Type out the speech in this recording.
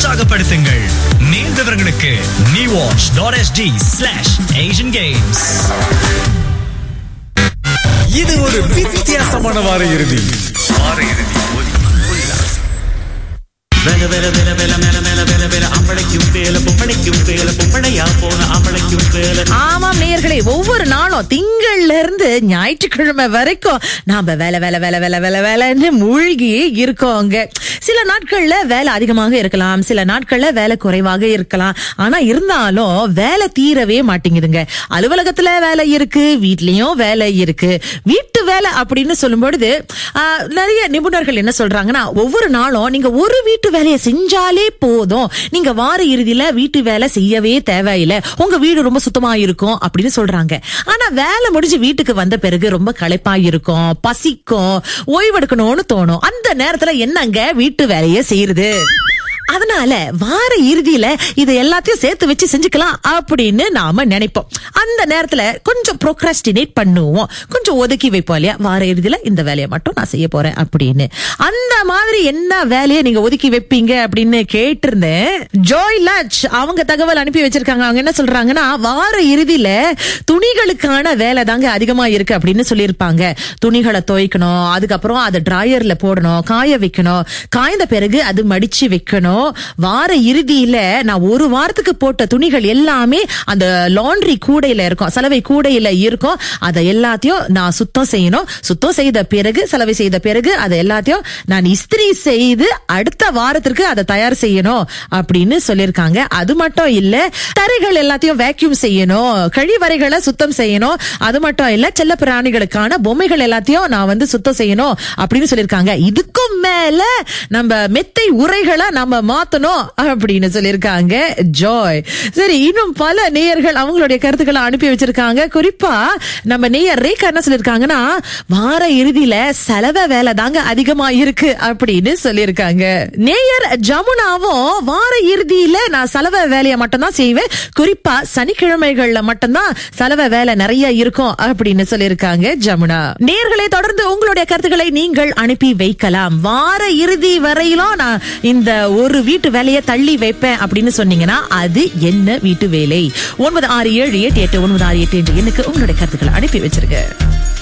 உற்சாகப்படுத்துங்கள் மேல் விவரங்களுக்கு Nivash dot SD slash Asian games இது ஒரு வித்தியாசமான வார இறுதி வேல வேல வேல வேல மேல மேல வேல வேல அம்பளைக்கும் வேல பொம்பளைக்கும் வேல பொம்பளையா போன அம்பளைக்கும் வேல ஆமாம் நேயர்களே ஒவ்வொரு நாளும் திங்கள்ல இருந்து ஞாயிற்றுக்கிழமை வரைக்கும் நாம வேலை வேலை வேலை வேலை வேலை வேலைன்னு மூழ்கி இருக்கோங்க சில நாட்கள்ல வேலை அதிகமாக இருக்கலாம் சில நாட்கள்ல வேலை குறைவாக இருக்கலாம் ஆனா இருந்தாலும் வேலை தீரவே மாட்டேங்குதுங்க அலுவலகத்துல வேலை இருக்கு வீட்லயும் வேலை இருக்கு வீட்டு வேலை அப்படின்னு சொல்லும் பொழுது ஆஹ், நிறைய நிபுணர்கள் என்ன சொல்றாங்கன்னா ஒவ்வொரு நாளும் நீங்க ஒரு வீட்டு வேலையை செஞ்சாலே போதும் நீங்க வார இறுதியில வீட்டு வேலை செய்யவே தேவையில்லை உங்க வீடு ரொம்ப சுத்தமா இருக்கும் அப்படின்னு சொல்றாங்க ஆனா வேலை முடிஞ்சு வீட்டுக்கு வந்த பிறகு ரொம்ப களைப்பா இருக்கும் பசிக்கும் ஓய்வெடுக்கணும்னு தோணும் அந்த நேரத்துல என்னங்க வீட்டு வேலையை செய்யறது அதனால வார இறுதியில இது எல்லாத்தையும் சேர்த்து வச்சு செஞ்சுக்கலாம் அப்படின்னு நாம நினைப்போம் அந்த நேரத்துல கொஞ்சம் ப்ரோக்ராஸ்டினேட் பண்ணுவோம் கொஞ்சம் ஒதுக்கி வைப்போம் இல்லையா வார இறுதியில இந்த வேலையை மட்டும் நான் செய்ய போறேன் அப்படின்னு அந்த மாதிரி என்ன வேலையை நீங்க ஒதுக்கி வைப்பீங்க அப்படின்னு கேட்டிருந்தேன் ஜோய் லட்ச் அவங்க தகவல் அனுப்பி வச்சிருக்காங்க அவங்க என்ன சொல்றாங்கன்னா வார இறுதியில துணிகளுக்கான வேலை தாங்க அதிகமா இருக்கு அப்படின்னு சொல்லியிருப்பாங்க துணிகளை துவைக்கணும் அதுக்கப்புறம் அதை டிராயர்ல போடணும் காய வைக்கணும் காய்ந்த பிறகு அது மடிச்சு வைக்கணும் வார இறுதியில நான் ஒரு வாரத்துக்கு போட்ட துணிகள் எல்லாமே அந்த லாண்ட்ரி கூடையில இருக்கும் சலவை கூடையில இருக்கும் அதை எல்லாத்தையும் நான் சுத்தம் செய்யணும் சுத்தம் செய்த பிறகு சலவை செய்த பிறகு அதை எல்லாத்தையும் நான் இஸ்திரி செய்து அடுத்த வாரத்திற்கு அதை தயார் செய்யணும் அப்படின்னு சொல்லியிருக்காங்க அது மட்டும் இல்ல தரைகள் எல்லாத்தையும் வேக்யூம் செய்யணும் கழிவறைகளை சுத்தம் செய்யணும் அது மட்டும் இல்ல செல்ல பிராணிகளுக்கான பொம்மைகள் எல்லாத்தையும் நான் வந்து சுத்தம் செய்யணும் அப்படின்னு சொல்லியிருக்காங்க இதுக்கும் மேல நம்ம மெத்தை உரைகளை நம்ம மாத்தணும் அப்படின்னு சொல்லியிருக்காங்க ஜாய் சரி இன்னும் பல நேயர்கள் அவங்களுடைய கருத்துக்களை அனுப்பி வச்சிருக்காங்க குறிப்பா நம்ம நேயர் ரேகா என்ன சொல்லியிருக்காங்கன்னா வார இறுதியில செலவ வேலை தாங்க அதிகமா இருக்கு அப்படின்னு சொல்லியிருக்காங்க நேயர் ஜமுனாவும் வார இறுதியில நான் செலவ வேலையை மட்டும்தான் செய்வேன் குறிப்பா சனிக்கிழமைகள்ல மட்டும்தான் செலவ வேலை நிறைய இருக்கும் அப்படின்னு சொல்லியிருக்காங்க ஜமுனா நேயர்களை தொடர்ந்து உங்களுடைய கருத்துக்களை நீங்கள் அனுப்பி வைக்கலாம் வார இறுதி வரையிலும் நான் இந்த ஒரு வீட்டு வேலையை தள்ளி வைப்பேன் அப்படின்னு சொன்னீங்கன்னா அது என்ன வீட்டு வேலை ஒன்பது ஆறு ஏழு எட்டு எட்டு ஒன்பது ஆறு எட்டு என்ற எண்ணுக்கு உங்களுடைய கருத்துக்களை அனுப்பி வச்சிருக்க